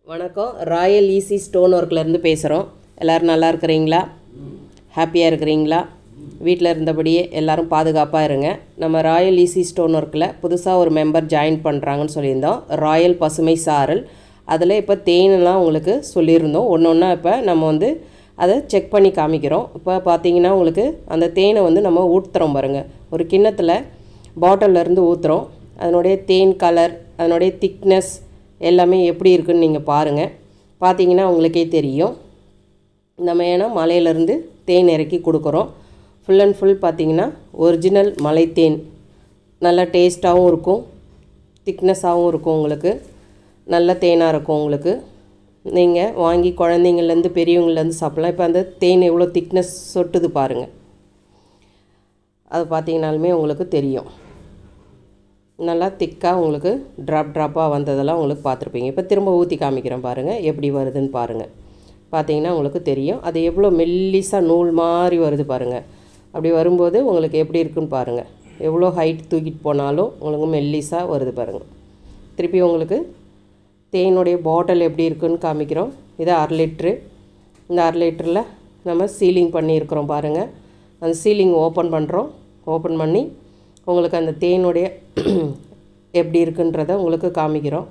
வணக்கம் Royal easy stone ஒர்க்லேருந்து பேசுகிறோம் எல்லோரும் நல்லா இருக்கிறீங்களா ஹாப்பியாக இருக்கிறீங்களா வீட்டில் இருந்தபடியே எல்லாரும் பாதுகாப்பாக இருங்க நம்ம ராயல் ஈசி ஸ்டோன் ஒர்க்கில் புதுசாக ஒரு மெம்பர் ஜாயின் பண்ணுறாங்கன்னு சொல்லியிருந்தோம் ராயல் பசுமை சாரல் அதில் இப்போ தேனெல்லாம் உங்களுக்கு சொல்லியிருந்தோம் ஒன்று ஒன்றா இப்போ நம்ம வந்து அதை செக் பண்ணி காமிக்கிறோம் இப்போ பார்த்தீங்கன்னா உங்களுக்கு அந்த தேனை வந்து நம்ம ஊற்றுறோம் பாருங்கள் ஒரு கிண்ணத்தில் பாட்டில்ல இருந்து ஊற்றுறோம் அதனுடைய தேன் கலர் அதனுடைய திக்னஸ் எல்லாமே எப்படி இருக்குன்னு நீங்கள் பாருங்கள் பார்த்தீங்கன்னா உங்களுக்கே தெரியும் நம்ம ஏன்னா மலையிலேருந்து தேன் இறக்கி கொடுக்குறோம் ஃபுல் அண்ட் ஃபுல் பார்த்தீங்கன்னா ஒரிஜினல் மலை தேன் நல்ல டேஸ்ட்டாகவும் இருக்கும் திக்னஸாகவும் இருக்கும் உங்களுக்கு நல்ல தேனாக இருக்கும் உங்களுக்கு நீங்கள் வாங்கி குழந்தைங்கள்லேருந்து பெரியவங்கள்லேருந்து சாப்பிட்லாம் இப்போ அந்த தேன் எவ்வளோ திக்னஸ் சொட்டுது பாருங்கள் அது பார்த்தீங்கனாலுமே உங்களுக்கு தெரியும் நல்லா திக்காக உங்களுக்கு ட்ராப் ட்ராப்பாக வந்ததெல்லாம் உங்களுக்கு பார்த்துருப்பீங்க இப்போ திரும்ப ஊற்றி காமிக்கிறேன் பாருங்கள் எப்படி வருதுன்னு பாருங்கள் பார்த்தீங்கன்னா உங்களுக்கு தெரியும் அது எவ்வளோ மெல்லிசாக நூல் மாதிரி வருது பாருங்கள் அப்படி வரும்போது உங்களுக்கு எப்படி இருக்குன்னு பாருங்கள் எவ்வளோ ஹைட் தூக்கிட்டு போனாலும் உங்களுக்கு மெல்லிசாக வருது பாருங்கள் திருப்பி உங்களுக்கு தேனுடைய பாட்டில் எப்படி இருக்குன்னு காமிக்கிறோம் இது அரை லிட்ரு இந்த அரை லிட்டரில் நம்ம சீலிங் பண்ணியிருக்கிறோம் பாருங்கள் அந்த சீலிங் ஓப்பன் பண்ணுறோம் ஓப்பன் பண்ணி உங்களுக்கு அந்த தேனுடைய எப்படி இருக்குன்றத உங்களுக்கு காமிக்கிறோம்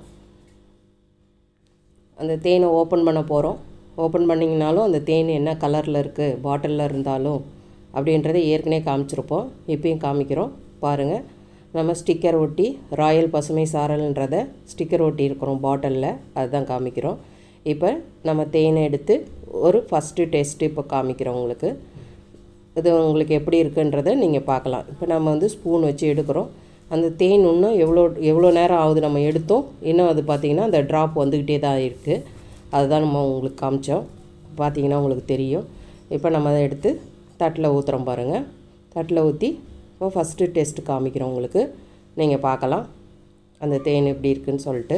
அந்த தேனை ஓப்பன் பண்ண போகிறோம் ஓப்பன் பண்ணிங்கனாலும் அந்த தேன் என்ன கலரில் இருக்குது பாட்டிலில் இருந்தாலும் அப்படின்றத ஏற்கனவே காமிச்சிருப்போம் இப்பயும் காமிக்கிறோம் பாருங்கள் நம்ம ஸ்டிக்கர் ஒட்டி ராயல் பசுமை சாரல்ன்றத ஸ்டிக்கர் ஒட்டி இருக்கிறோம் பாட்டிலில் அதுதான் காமிக்கிறோம் இப்போ நம்ம தேனை எடுத்து ஒரு ஃபஸ்ட்டு டெஸ்ட்டு இப்போ காமிக்கிறோம் உங்களுக்கு இது உங்களுக்கு எப்படி இருக்குன்றதை நீங்கள் பார்க்கலாம் இப்போ நம்ம வந்து ஸ்பூன் வச்சு எடுக்கிறோம் அந்த தேன் இன்னும் எவ்வளோ எவ்வளோ நேரம் ஆகுது நம்ம எடுத்தோம் இன்னும் அது பார்த்திங்கன்னா அந்த ட்ராப் வந்துக்கிட்டே தான் இருக்குது அதுதான் நம்ம உங்களுக்கு காமிச்சோம் பார்த்தீங்கன்னா உங்களுக்கு தெரியும் இப்போ நம்ம அதை எடுத்து தட்டில் ஊற்றுறோம் பாருங்கள் தட்டில் ஊற்றி இப்போ ஃபஸ்ட்டு டெஸ்ட் காமிக்கிறோம் உங்களுக்கு நீங்கள் பார்க்கலாம் அந்த தேன் எப்படி இருக்குன்னு சொல்லிட்டு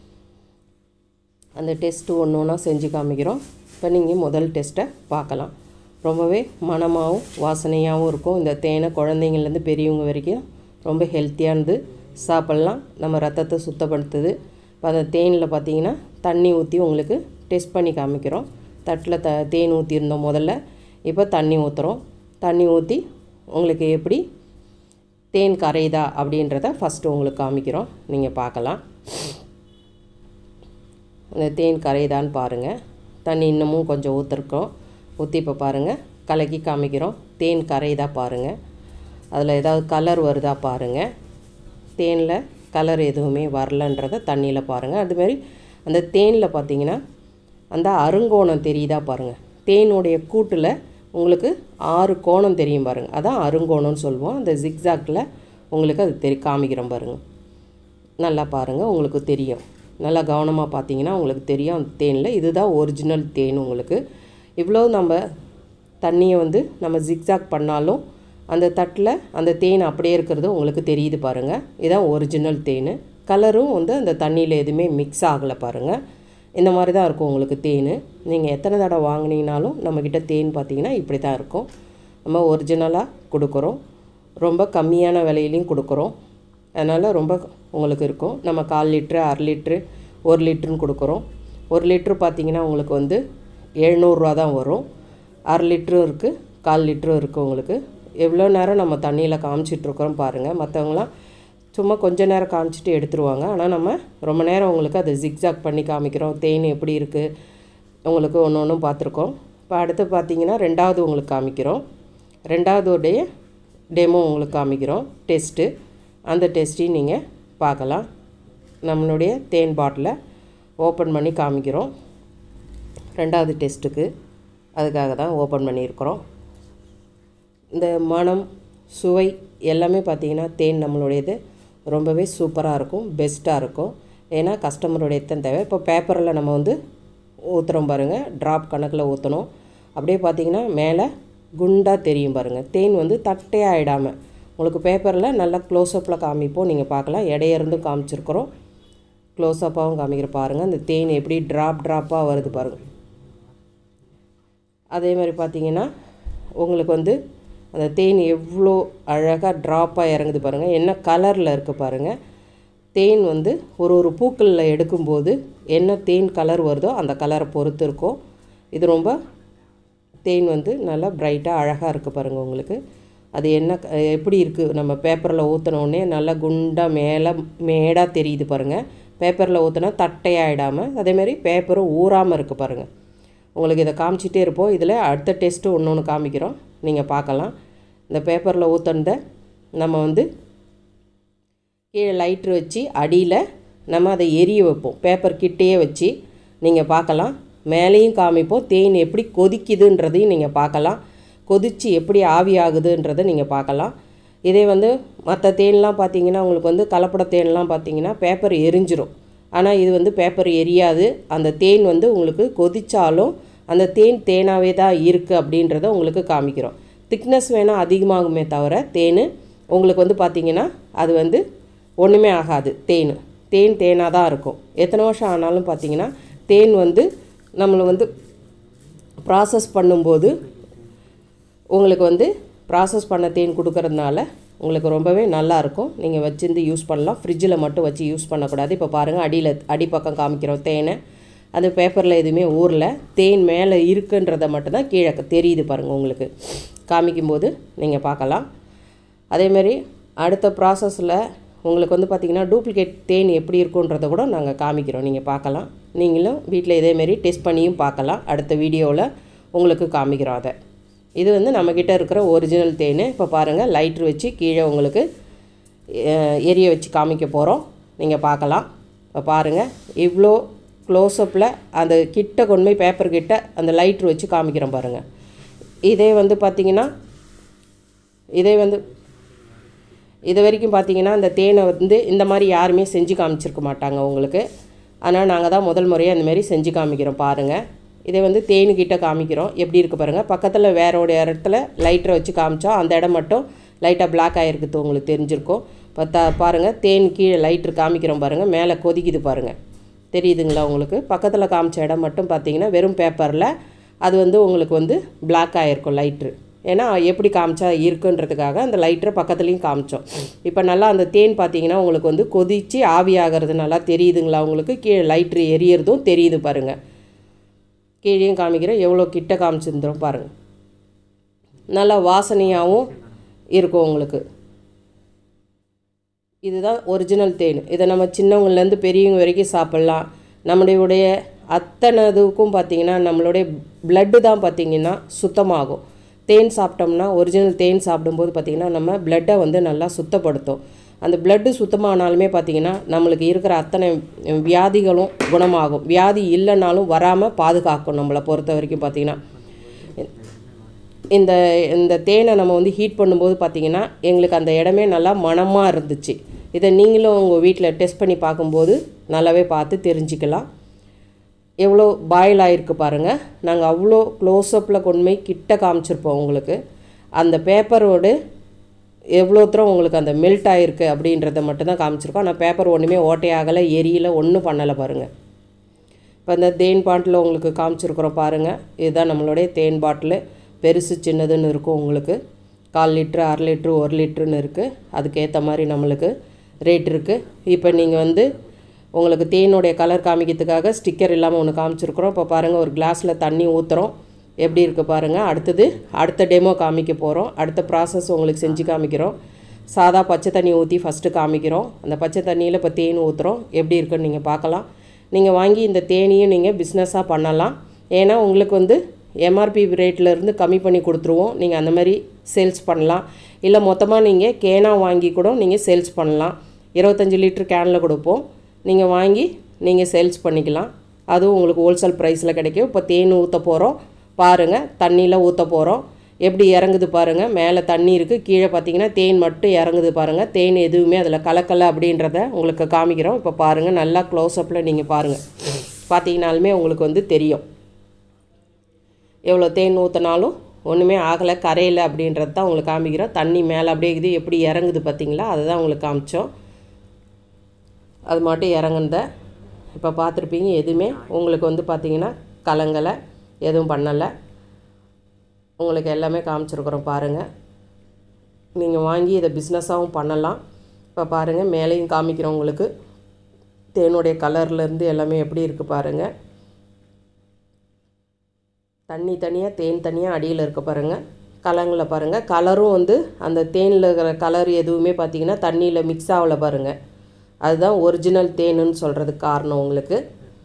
அந்த டெஸ்ட்டு ஒன்று ஒன்றா செஞ்சு காமிக்கிறோம் இப்போ நீங்கள் முதல் டெஸ்ட்டை பார்க்கலாம் ரொம்பவே மணமாகவும் வாசனையாகவும் இருக்கும் இந்த தேனை குழந்தைங்கள்லேருந்து பெரியவங்க வரைக்கும் ரொம்ப ஹெல்த்தியானது சாப்பிட்லாம் நம்ம ரத்தத்தை சுத்தப்படுத்துது இப்போ அந்த தேனில் பார்த்தீங்கன்னா தண்ணி ஊற்றி உங்களுக்கு டெஸ்ட் பண்ணி காமிக்கிறோம் தட்டில் த தேன் ஊற்றிருந்தோம் முதல்ல இப்போ தண்ணி ஊற்றுறோம் தண்ணி ஊற்றி உங்களுக்கு எப்படி தேன் கரையுதா அப்படின்றத ஃபஸ்ட்டு உங்களுக்கு காமிக்கிறோம் நீங்கள் பார்க்கலாம் அந்த தேன் கரையுதான்னு பாருங்கள் தண்ணி இன்னமும் கொஞ்சம் ஊற்றிருக்கோம் ஊற்றி இப்போ பாருங்கள் கலக்கி காமிக்கிறோம் தேன் கரையுதா பாருங்கள் அதில் ஏதாவது கலர் வருதா பாருங்கள் தேனில் கலர் எதுவுமே வரலன்றதை தண்ணியில் பாருங்கள் அதுமாரி அந்த தேனில் பார்த்தீங்கன்னா அந்த அருங்கோணம் தெரியுதா பாருங்கள் தேனுடைய கூட்டில் உங்களுக்கு ஆறு கோணம் தெரியும் பாருங்கள் அதான் அருங்கோணம்னு சொல்லுவோம் அந்த ஜிக்ஸாக்கில் உங்களுக்கு அது தெரி காமிக்கிறோம் பாருங்கள் நல்லா பாருங்கள் உங்களுக்கு தெரியும் நல்லா கவனமாக பார்த்தீங்கன்னா உங்களுக்கு தெரியும் அந்த தேனில் இதுதான் ஒரிஜினல் தேன் உங்களுக்கு இவ்வளோ நம்ம தண்ணியை வந்து நம்ம ஜிக்ஸாக் பண்ணாலும் அந்த தட்டில் அந்த தேன் அப்படியே இருக்கிறது உங்களுக்கு தெரியுது பாருங்கள் இதுதான் ஒரிஜினல் தேன் கலரும் வந்து அந்த தண்ணியில் எதுவுமே மிக்ஸ் ஆகலை பாருங்கள் இந்த மாதிரி தான் இருக்கும் உங்களுக்கு தேன் நீங்கள் எத்தனை தடவை வாங்கினீங்கனாலும் நம்மக்கிட்ட தேன் பார்த்தீங்கன்னா இப்படி தான் இருக்கும் நம்ம ஒரிஜினலாக கொடுக்குறோம் ரொம்ப கம்மியான விலையிலையும் கொடுக்குறோம் அதனால் ரொம்ப உங்களுக்கு இருக்கும் நம்ம கால் லிட்ரு அரை லிட்ரு ஒரு லிட்ருன்னு கொடுக்குறோம் ஒரு லிட்ரு பார்த்தீங்கன்னா உங்களுக்கு வந்து எழுநூறுரூவா தான் வரும் அரை லிட்ரும் இருக்குது கால் லிட்ரும் இருக்குது உங்களுக்கு எவ்வளோ நேரம் நம்ம தண்ணியில் காமிச்சிட்ருக்குறோம் பாருங்கள் மற்றவங்களாம் சும்மா கொஞ்ச நேரம் காமிச்சிட்டு எடுத்துருவாங்க ஆனால் நம்ம ரொம்ப நேரம் உங்களுக்கு அதை ஜிக்ஸாக் பண்ணி காமிக்கிறோம் தேன் எப்படி இருக்குது உங்களுக்கு ஒன்று ஒன்றும் பார்த்துருக்கோம் இப்போ அடுத்து பார்த்தீங்கன்னா ரெண்டாவது உங்களுக்கு காமிக்கிறோம் ரெண்டாவது உடைய டெமோ உங்களுக்கு காமிக்கிறோம் டெஸ்ட்டு அந்த டெஸ்ட்டையும் நீங்கள் பார்க்கலாம் நம்மளுடைய தேன் பாட்டிலை ஓப்பன் பண்ணி காமிக்கிறோம் ரெண்டாவது டெஸ்ட்டுக்கு அதுக்காக தான் ஓப்பன் பண்ணியிருக்கிறோம் இந்த மனம் சுவை எல்லாமே பார்த்திங்கன்னா தேன் நம்மளுடையது ரொம்பவே சூப்பராக இருக்கும் பெஸ்ட்டாக இருக்கும் ஏன்னா கஸ்டமருடைய எத்தனை தேவை இப்போ பேப்பரில் நம்ம வந்து ஊற்றுறோம் பாருங்கள் ட்ராப் கணக்கில் ஊற்றணும் அப்படியே பார்த்திங்கன்னா மேலே குண்டாக தெரியும் பாருங்கள் தேன் வந்து தட்டையாக ஆகிடாமல் உங்களுக்கு பேப்பரில் நல்லா க்ளோஸ்அப்பில் காமிப்போம் நீங்கள் பார்க்கலாம் இடையிருந்தும் காமிச்சிருக்கிறோம் க்ளோஸ்அப்பாகவும் காமிக்கிற பாருங்கள் அந்த தேன் எப்படி ட்ராப் ட்ராப்பாக வருது பாருங்கள் அதே மாதிரி பார்த்தீங்கன்னா உங்களுக்கு வந்து அந்த தேன் எவ்வளோ அழகாக ட்ராப்பாக இறங்குது பாருங்கள் என்ன கலரில் இருக்குது பாருங்கள் தேன் வந்து ஒரு ஒரு பூக்களில் எடுக்கும்போது என்ன தேன் கலர் வருதோ அந்த கலரை பொறுத்து இருக்கும் இது ரொம்ப தேன் வந்து நல்லா பிரைட்டாக அழகாக இருக்குது பாருங்கள் உங்களுக்கு அது என்ன க- எப்படி இருக்குது நம்ம பேப்பரில் ஊற்றினோடனே நல்லா குண்டாக மேலே மேடாக தெரியுது பாருங்கள் பேப்பரில் ஊற்றினா தட்டையாயிடாமல் அதேமாதிரி பேப்பரும் ஊறாமல் இருக்குது பாருங்கள் உங்களுக்கு இதை காமிச்சிட்டே இருப்போம் இதில் அடுத்த டெஸ்ட்டு ஒன்று ஒன்று காமிக்கிறோம் நீங்கள் பார்க்கலாம் இந்த பேப்பரில் ஊற்றுனதை நம்ம வந்து கீழே லைட்ரு வச்சு அடியில் நம்ம அதை எரிய வைப்போம் பேப்பர் கிட்டேயே வச்சு நீங்கள் பார்க்கலாம் மேலேயும் காமிப்போம் தேன் எப்படி கொதிக்குதுன்றதையும் நீங்கள் பார்க்கலாம் கொதித்து எப்படி ஆவி ஆகுதுன்றதை நீங்கள் பார்க்கலாம் இதே வந்து மற்ற தேன்லாம் பார்த்தீங்கன்னா உங்களுக்கு வந்து கலப்பட தேன்லாம் பார்த்தீங்கன்னா பேப்பர் எரிஞ்சிரும் ஆனால் இது வந்து பேப்பர் எரியாது அந்த தேன் வந்து உங்களுக்கு கொதிச்சாலும் அந்த தேன் தேனாகவே தான் இருக்குது அப்படின்றத உங்களுக்கு காமிக்கிறோம் திக்னஸ் வேணால் அதிகமாகுமே தவிர தேன் உங்களுக்கு வந்து பார்த்தீங்கன்னா அது வந்து ஒன்றுமே ஆகாது தேன் தேன் தேனாக தான் இருக்கும் எத்தனை வருஷம் ஆனாலும் பார்த்தீங்கன்னா தேன் வந்து நம்மளை வந்து ப்ராசஸ் பண்ணும்போது உங்களுக்கு வந்து ப்ராசஸ் பண்ண தேன் கொடுக்கறதுனால உங்களுக்கு ரொம்பவே நல்லா இருக்கும் நீங்கள் வச்சிருந்து யூஸ் பண்ணலாம் ஃப்ரிட்ஜில் மட்டும் வச்சு யூஸ் பண்ணக்கூடாது இப்போ பாருங்கள் அடியில் அடிப்பக்கம் காமிக்கிறோம் தேனை அந்த பேப்பரில் எதுவுமே ஊரில் தேன் மேலே இருக்குன்றதை மட்டும்தான் கீழே தெரியுது பாருங்கள் உங்களுக்கு காமிக்கும்போது நீங்கள் பார்க்கலாம் அதேமாரி அடுத்த ப்ராசஸில் உங்களுக்கு வந்து பார்த்திங்கன்னா டூப்ளிகேட் தேன் எப்படி இருக்குன்றதை கூட நாங்கள் காமிக்கிறோம் நீங்கள் பார்க்கலாம் நீங்களும் வீட்டில் இதேமாரி டெஸ்ட் பண்ணியும் பார்க்கலாம் அடுத்த வீடியோவில் உங்களுக்கு காமிக்கிறோம் அதை இது வந்து நம்மக்கிட்ட இருக்கிற ஒரிஜினல் தேன் இப்போ பாருங்கள் லைட்ரு வச்சு கீழே உங்களுக்கு அஹ், எரிய வச்சு காமிக்க போகிறோம் நீங்கள் பார்க்கலாம் இப்போ பாருங்கள் இவ்வளோ க்ளோஸ்அப்பில் அந்த கிட்ட கொண்டு போய் பேப்பர் கிட்ட அந்த லைட்ரு வச்சு காமிக்கிறோம் பாருங்கள் இதே வந்து பார்த்திங்கன்னா இதே வந்து இது வரைக்கும் பார்த்தீங்கன்னா இந்த தேனை வந்து இந்த மாதிரி யாருமே செஞ்சு காமிச்சிருக்க மாட்டாங்க உங்களுக்கு ஆனால் நாங்கள் தான் முதல் முறையாக இந்த மாதிரி செஞ்சு காமிக்கிறோம் பாருங்கள் இதை வந்து தேனுக்கிட்ட காமிக்கிறோம் எப்படி இருக்குது பாருங்கள் பக்கத்தில் வேற ஒரு இடத்துல லைட்டரை வச்சு காமிச்சோம் அந்த இடம் மட்டும் லைட்டாக பிளாக் ஆகிருக்குது உங்களுக்கு தெரிஞ்சிருக்கும் பார்த்தா பாருங்கள் தேன் கீழே லைட்ரு காமிக்கிறோம் பாருங்கள் மேலே கொதிக்குது பாருங்கள் தெரியுதுங்களா உங்களுக்கு பக்கத்தில் காமிச்ச இடம் மட்டும் பார்த்தீங்கன்னா வெறும் பேப்பரில் அது வந்து உங்களுக்கு வந்து பிளாக் ஆகிருக்கும் லைட்ரு ஏன்னா எப்படி காமிச்சா இருக்குன்றதுக்காக அந்த லைட்டரை பக்கத்துலேயும் காமிச்சோம் இப்போ நல்லா அந்த தேன் பார்த்தீங்கன்னா உங்களுக்கு வந்து கொதித்து ஆவி ஆகிறது நல்லா தெரியுதுங்களா உங்களுக்கு கீழே லைட்ரு எரியறதும் தெரியுது பாருங்கள் கீழேயும் காமிக்கிறேன் எவ்வளோ கிட்ட காமிச்சிருந்தோம் பாருங்கள் நல்லா வாசனையாகவும் இருக்கும் உங்களுக்கு இதுதான் ஒரிஜினல் தேன் இதை நம்ம சின்னவங்கலேருந்து பெரியவங்க வரைக்கும் சாப்பிட்லாம் நம்மளுடைய அத்தனை இதுக்கும் பார்த்திங்கன்னா நம்மளுடைய பிளட்டு தான் பார்த்திங்கன்னா சுத்தமாகும் தேன் சாப்பிட்டோம்னா ஒரிஜினல் தேன் சாப்பிடும்போது பார்த்திங்கன்னா நம்ம பிளட்டை வந்து நல்லா சுத்தப்படுத்தும் அந்த பிளட்டு சுத்தமானாலுமே பார்த்திங்கன்னா நம்மளுக்கு இருக்கிற அத்தனை வியாதிகளும் குணமாகும் வியாதி இல்லைனாலும் வராமல் பாதுகாக்கும் நம்மளை பொறுத்த வரைக்கும் பார்த்திங்கன்னா இந்த இந்த தேனை நம்ம வந்து ஹீட் பண்ணும்போது பார்த்தீங்கன்னா எங்களுக்கு அந்த இடமே நல்லா மணமாக இருந்துச்சு இதை நீங்களும் உங்கள் வீட்டில் டெஸ்ட் பண்ணி பார்க்கும்போது நல்லாவே பார்த்து தெரிஞ்சுக்கலாம் எவ்வளோ பாயில் ஆகிருக்கு பாருங்கள் நாங்கள் அவ்வளோ க்ளோஸ்அப்பில் கொண்டு போய் கிட்ட காமிச்சிருப்போம் உங்களுக்கு அந்த பேப்பரோடு எவ்வளோ தூரம் உங்களுக்கு அந்த மெல்ட் ஆகிருக்கு அப்படின்றத மட்டும்தான் காமிச்சிருக்கோம் ஆனால் பேப்பர் ஒன்றுமே ஓட்டையாகலை எரியல ஒன்றும் பண்ணலை பாருங்கள் இப்போ இந்த தேன் பாட்டில் உங்களுக்கு காமிச்சிருக்கிறோம் பாருங்கள் இதுதான் நம்மளுடைய தேன் பாட்டில் பெருசு சின்னதுன்னு இருக்கும் உங்களுக்கு கால் லிட்ரு அரை லிட்ரு ஒரு லிட்ருன்னு இருக்குது அதுக்கேற்ற மாதிரி நம்மளுக்கு ரேட் இருக்குது இப்போ நீங்கள் வந்து உங்களுக்கு தேனுடைய கலர் காமிக்கிறதுக்காக ஸ்டிக்கர் இல்லாமல் ஒன்று காமிச்சிருக்கிறோம் இப்போ பாருங்கள் ஒரு கிளாஸில் தண்ணி ஊற்றுறோம் எப்படி இருக்குது பாருங்கள் அடுத்தது அடுத்த டெமோ காமிக்க போகிறோம் அடுத்த ப்ராசஸ் உங்களுக்கு செஞ்சு காமிக்கிறோம் சாதா பச்சை தண்ணி ஊற்றி ஃபஸ்ட்டு காமிக்கிறோம் அந்த பச்சை தண்ணியில் இப்போ தேன் ஊற்றுறோம் எப்படி இருக்குன்னு நீங்கள் பார்க்கலாம் நீங்கள் வாங்கி இந்த தேனியும் நீங்கள் பிஸ்னஸாக பண்ணலாம் ஏன்னா உங்களுக்கு வந்து எம்ஆர்பி ரேட்லேருந்து கம்மி பண்ணி கொடுத்துருவோம் நீங்கள் அந்த மாதிரி சேல்ஸ் பண்ணலாம் இல்லை மொத்தமாக நீங்கள் கேனாக வாங்கி கூட நீங்கள் சேல்ஸ் பண்ணலாம் இருபத்தஞ்சி லிட்டர் கேனில் கொடுப்போம் நீங்கள் வாங்கி நீங்கள் சேல்ஸ் பண்ணிக்கலாம் அதுவும் உங்களுக்கு ஹோல்சேல் ப்ரைஸில் கிடைக்கும் இப்போ தேன் ஊற்ற போகிறோம் பாருங்கள் தண்ணியில் ஊற்ற போகிறோம் எப்படி இறங்குது பாருங்கள் மேலே தண்ணி இருக்குது கீழே பார்த்தீங்கன்னா தேன் மட்டும் இறங்குது பாருங்கள் தேன் எதுவுமே அதில் கலக்கலை அப்படின்றத உங்களுக்கு காமிக்கிறோம் இப்போ பாருங்கள் நல்லா க்ளோஸ்அப்பில் நீங்கள் பாருங்கள் பார்த்தீங்கனாலுமே உங்களுக்கு வந்து தெரியும் எவ்வளோ தேன் ஊற்றினாலும் ஒன்றுமே ஆகலை கரையில் அப்படின்றது தான் உங்களுக்கு காமிக்கிறோம் தண்ணி மேலே அப்படியே இது எப்படி இறங்குது பார்த்தீங்களா அதை தான் உங்களுக்கு காமிச்சோம் அது மட்டும் இறங்குனத இப்போ பார்த்துருப்பீங்க எதுவுமே உங்களுக்கு வந்து பார்த்தீங்கன்னா கலங்கலை எதுவும் பண்ணலை உங்களுக்கு எல்லாமே காமிச்சிருக்கிறோம் பாருங்கள் நீங்கள் வாங்கி இதை பிஸ்னஸாகவும் பண்ணலாம் இப்போ பாருங்கள் மேலேயும் காமிக்கிறோம் உங்களுக்கு தேனுடைய கலர்லேருந்து எல்லாமே எப்படி இருக்குது பாருங்கள் தண்ணி தனியாக தேன் தனியாக அடியில் இருக்க பாருங்கள் கலங்களை பாருங்கள் கலரும் வந்து அந்த தேனில் இருக்கிற கலர் எதுவுமே பார்த்தீங்கன்னா தண்ணியில் மிக்ஸ் ஆகலை பாருங்கள் அதுதான் ஒரிஜினல் தேனுன்னு சொல்கிறதுக்கு காரணம் உங்களுக்கு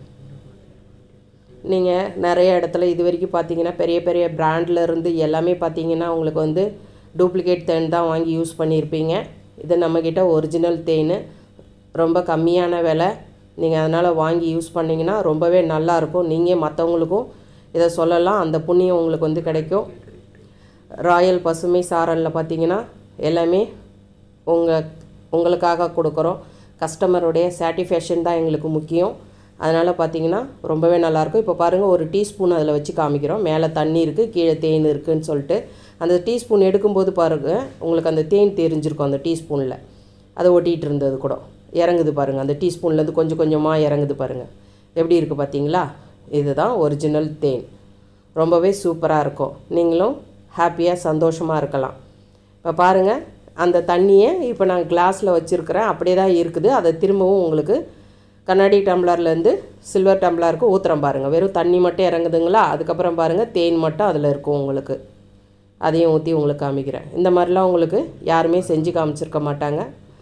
நீங்கள் நிறைய இடத்துல இது வரைக்கும் பார்த்தீங்கன்னா பெரிய பெரிய பிராண்டில் இருந்து எல்லாமே பார்த்தீங்கன்னா உங்களுக்கு வந்து டூப்ளிகேட் தேன் தான் வாங்கி யூஸ் பண்ணியிருப்பீங்க இது நம்மக்கிட்ட ஒரிஜினல் தேன் ரொம்ப கம்மியான விலை நீங்கள் அதனால் வாங்கி யூஸ் பண்ணிங்கன்னா ரொம்பவே நல்லாயிருக்கும் நீங்கள் மற்றவங்களுக்கும் இதை சொல்லலாம் அந்த புண்ணியம் உங்களுக்கு வந்து கிடைக்கும் ராயல் பசுமை சாரலில் பார்த்தீங்கன்னா எல்லாமே உங்கள் உங்களுக்காக கொடுக்குறோம் கஸ்டமருடைய சாட்டிஸ்ஃபேக்ஷன் தான் எங்களுக்கு முக்கியம் அதனால் பார்த்தீங்கன்னா ரொம்பவே நல்லாயிருக்கும் இப்போ பாருங்கள் ஒரு டீஸ்பூன் அதில் வச்சு காமிக்கிறோம் மேலே தண்ணி இருக்குது கீழே தேன் இருக்குதுன்னு சொல்லிட்டு அந்த டீஸ்பூன் எடுக்கும்போது பாருங்கள் உங்களுக்கு அந்த தேன் தெரிஞ்சிருக்கும் அந்த டீஸ்பூனில் அதை ஒட்டிகிட்டு இருந்தது கூட இறங்குது பாருங்கள் அந்த டீஸ்பூன்லேருந்து கொஞ்சம் கொஞ்சமாக இறங்குது பாருங்கள் எப்படி இருக்குது பார்த்தீங்களா இதுதான் ஒரிஜினல் தேன் ரொம்பவே சூப்பராக இருக்கும் நீங்களும் ஹாப்பியாக சந்தோஷமாக இருக்கலாம் இப்போ பாருங்கள் அந்த தண்ணியை இப்போ நான் கிளாஸில் வச்சுருக்கிறேன் அப்படியே தான் இருக்குது அதை திரும்பவும் உங்களுக்கு கண்ணாடி டம்ளர்லேருந்து சில்வர் டம்ளருக்கு ஊற்றுறேன் பாருங்கள் வெறும் தண்ணி மட்டும் இறங்குதுங்களா அதுக்கப்புறம் பாருங்கள் தேன் மட்டும் அதில் இருக்கும் உங்களுக்கு அதையும் ஊற்றி உங்களுக்கு காமிக்கிறேன் இந்த மாதிரிலாம் உங்களுக்கு யாருமே செஞ்சு காமிச்சிருக்க மாட்டாங்க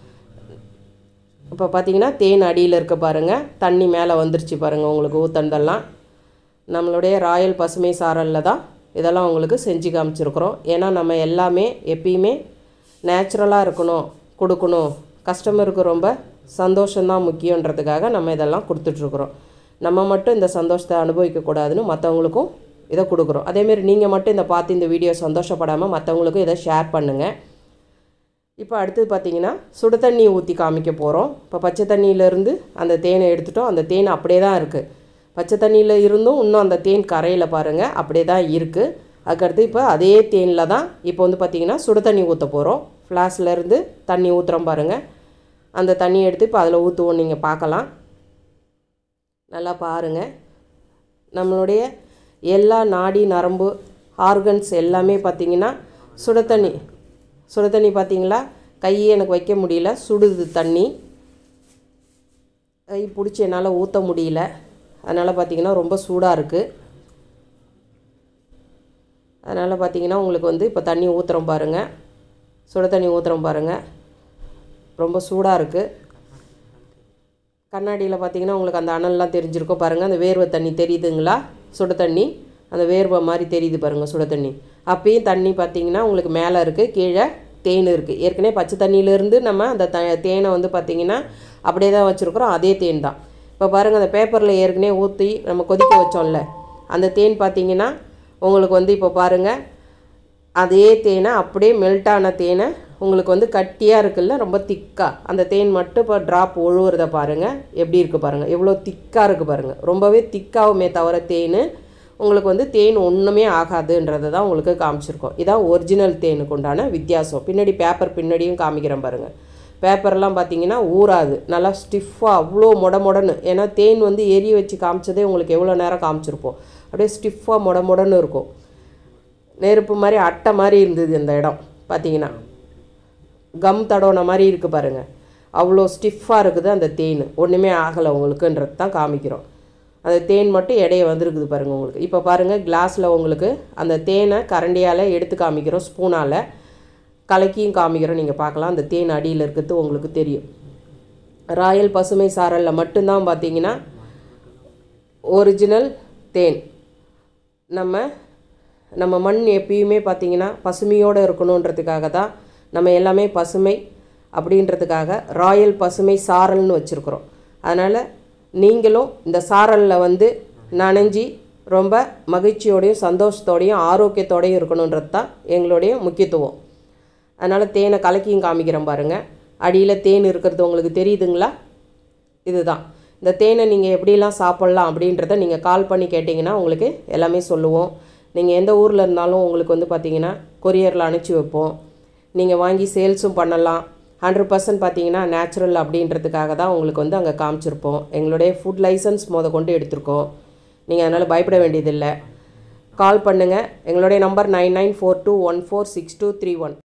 இப்போ பார்த்தீங்கன்னா தேன் அடியில் இருக்க பாருங்கள் தண்ணி மேலே வந்துருச்சு பாருங்கள் உங்களுக்கு ஊத்தண்டெல்லாம் நம்மளுடைய ராயல் பசுமை சாரலில் தான் இதெல்லாம் உங்களுக்கு செஞ்சு காமிச்சிருக்கிறோம் ஏன்னா நம்ம எல்லாமே எப்பயுமே நேச்சுரலாக இருக்கணும் கொடுக்கணும் கஸ்டமருக்கு ரொம்ப சந்தோஷம்தான் முக்கியன்றதுக்காக நம்ம இதெல்லாம் கொடுத்துட்ருக்குறோம் நம்ம மட்டும் இந்த சந்தோஷத்தை அனுபவிக்கக்கூடாதுன்னு மற்றவங்களுக்கும் இதை கொடுக்குறோம் அதேமாரி நீங்கள் மட்டும் இந்த பார்த்து இந்த வீடியோ சந்தோஷப்படாமல் மற்றவங்களுக்கும் இதை ஷேர் பண்ணுங்கள் இப்போ அடுத்தது பார்த்தீங்கன்னா சுடு தண்ணி ஊற்றி காமிக்க போகிறோம் இப்போ பச்சை தண்ணியிலேருந்து அந்த தேனை எடுத்துட்டோம் அந்த தேன் அப்படியே தான் இருக்குது பச்சை தண்ணியில் இருந்தும் இன்னும் அந்த தேன் கரையில் பாருங்கள் அப்படியே தான் இருக்குது அதுக்கடுத்து இப்போ அதே தேனில் தான் இப்போ வந்து பார்த்திங்கன்னா சுடு தண்ணி ஊற்ற போகிறோம் ஃப்ளாஸ்லேருந்து தண்ணி ஊற்றுறோம் பாருங்கள் அந்த தண்ணி எடுத்து இப்போ அதில் ஊற்றுவோம் நீங்கள் பார்க்கலாம் நல்லா பாருங்கள் நம்மளுடைய எல்லா நாடி நரம்பு ஆர்கன்ஸ் எல்லாமே பார்த்திங்கன்னா சுட தண்ணி சுட தண்ணி பார்த்தீங்களா கையே எனக்கு வைக்க முடியல சுடுது தண்ணி கை பிடிச்சி என்னால் ஊற்ற முடியல அதனால் பார்த்தீங்கன்னா ரொம்ப சூடாக இருக்குது அதனால் பார்த்தீங்கன்னா உங்களுக்கு வந்து இப்போ தண்ணி ஊற்றுறோம் பாருங்கள் சுட தண்ணி ஊற்றுறோம் பாருங்கள் ரொம்ப சூடாக இருக்குது கண்ணாடியில் பார்த்தீங்கன்னா உங்களுக்கு அந்த அனல்லாம் தெரிஞ்சிருக்கும் பாருங்கள் அந்த வேர்வை தண்ணி தெரியுதுங்களா சுட தண்ணி அந்த வேர்வை மாதிரி தெரியுது பாருங்கள் சுட தண்ணி அப்பயும் தண்ணி பார்த்தீங்கன்னா உங்களுக்கு மேலே இருக்குது கீழே தேன் இருக்குது ஏற்கனவே பச்சை தண்ணியிலேருந்து நம்ம அந்த த தேனை வந்து பார்த்திங்கன்னா அப்படியே தான் வச்சுருக்குறோம் அதே தேன் தான் இப்போ பாருங்கள் அந்த பேப்பரில் ஏற்கனவே ஊற்றி நம்ம கொதிக்க வச்சோம்ல அந்த தேன் பார்த்தீங்கன்னா உங்களுக்கு வந்து இப்போ பாருங்கள் அதே தேனை அப்படியே மெல்ட்டான தேனை உங்களுக்கு வந்து கட்டியாக இருக்குல்ல ரொம்ப திக்காக அந்த தேன் மட்டும் இப்போ ட்ராப் ஒழுவுறத பாருங்கள் எப்படி இருக்குது பாருங்கள் எவ்வளோ திக்காக இருக்குது பாருங்கள் ரொம்பவே திக்காகுமே தவிர தேன் உங்களுக்கு வந்து தேன் ஒன்றுமே ஆகாதுன்றதை தான் உங்களுக்கு காமிச்சிருக்கோம் இதான் ஒரிஜினல் தேனுக்கு உண்டான வித்தியாசம் பின்னாடி பேப்பர் பின்னாடியும் காமிக்கிறேன் பாருங்கள் பேப்பர்லாம் பார்த்தீங்கன்னா ஊறாது நல்லா ஸ்டிஃபாக அவ்வளோ மொட மொடன்னு ஏன்னா தேன் வந்து எரி வச்சு காமிச்சதே உங்களுக்கு எவ்வளோ நேரம் காமிச்சிருப்போம் அப்படியே ஸ்டிஃபாக மொட மொடன்னு இருக்கும் நெருப்பு மாதிரி அட்டை மாதிரி இருந்தது இந்த இடம் பார்த்தீங்கன்னா கம் தடவுன மாதிரி இருக்குது பாருங்கள் அவ்வளோ ஸ்டிஃபாக இருக்குது அந்த தேன் ஒன்றுமே ஆகலை உங்களுக்குன்றது தான் காமிக்கிறோம் அந்த தேன் மட்டும் இடைய வந்திருக்குது பாருங்கள் உங்களுக்கு இப்போ பாருங்கள் கிளாஸில் உங்களுக்கு அந்த தேனை கரண்டியால் எடுத்து காமிக்கிறோம் ஸ்பூனால் கலக்கியும் காமிக்கிறோம் நீங்கள் பார்க்கலாம் அந்த தேன் அடியில் இருக்கிறது உங்களுக்கு தெரியும் ராயல் பசுமை சாரலில் மட்டும்தான் பார்த்தீங்கன்னா ஒரிஜினல் தேன் நம்ம நம்ம மண் எப்பயுமே பார்த்திங்கன்னா பசுமையோடு இருக்கணுன்றதுக்காக தான் நம்ம எல்லாமே பசுமை அப்படின்றதுக்காக ராயல் பசுமை சாரல்னு வச்சுருக்குறோம் அதனால் நீங்களும் இந்த சாரலில் வந்து நனைஞ்சி ரொம்ப மகிழ்ச்சியோடையும் சந்தோஷத்தோடையும் ஆரோக்கியத்தோடையும் இருக்கணுன்றது தான் எங்களுடைய முக்கியத்துவம் அதனால் தேனை கலக்கியும் காமிக்கிறேன் பாருங்கள் அடியில் தேன் இருக்கிறது உங்களுக்கு தெரியுதுங்களா இதுதான் இந்த தேனை நீங்கள் எப்படிலாம் சாப்பிட்லாம் அப்படின்றத நீங்கள் கால் பண்ணி கேட்டிங்கன்னா உங்களுக்கு எல்லாமே சொல்லுவோம் நீங்கள் எந்த ஊரில் இருந்தாலும் உங்களுக்கு வந்து பார்த்தீங்கன்னா கொரியரில் அனுப்பிச்சி வைப்போம் நீங்கள் வாங்கி சேல்ஸும் பண்ணலாம் ஹண்ட்ரட் பர்சன்ட் பார்த்தீங்கன்னா நேச்சுரல் அப்படின்றதுக்காக தான் உங்களுக்கு வந்து அங்கே காமிச்சிருப்போம் எங்களுடைய ஃபுட் லைசன்ஸ் முத கொண்டு எடுத்திருக்கோம் நீங்கள் அதனால் பயப்பட வேண்டியதில்லை கால் பண்ணுங்கள் எங்களுடைய number nine nine four two one four six two three one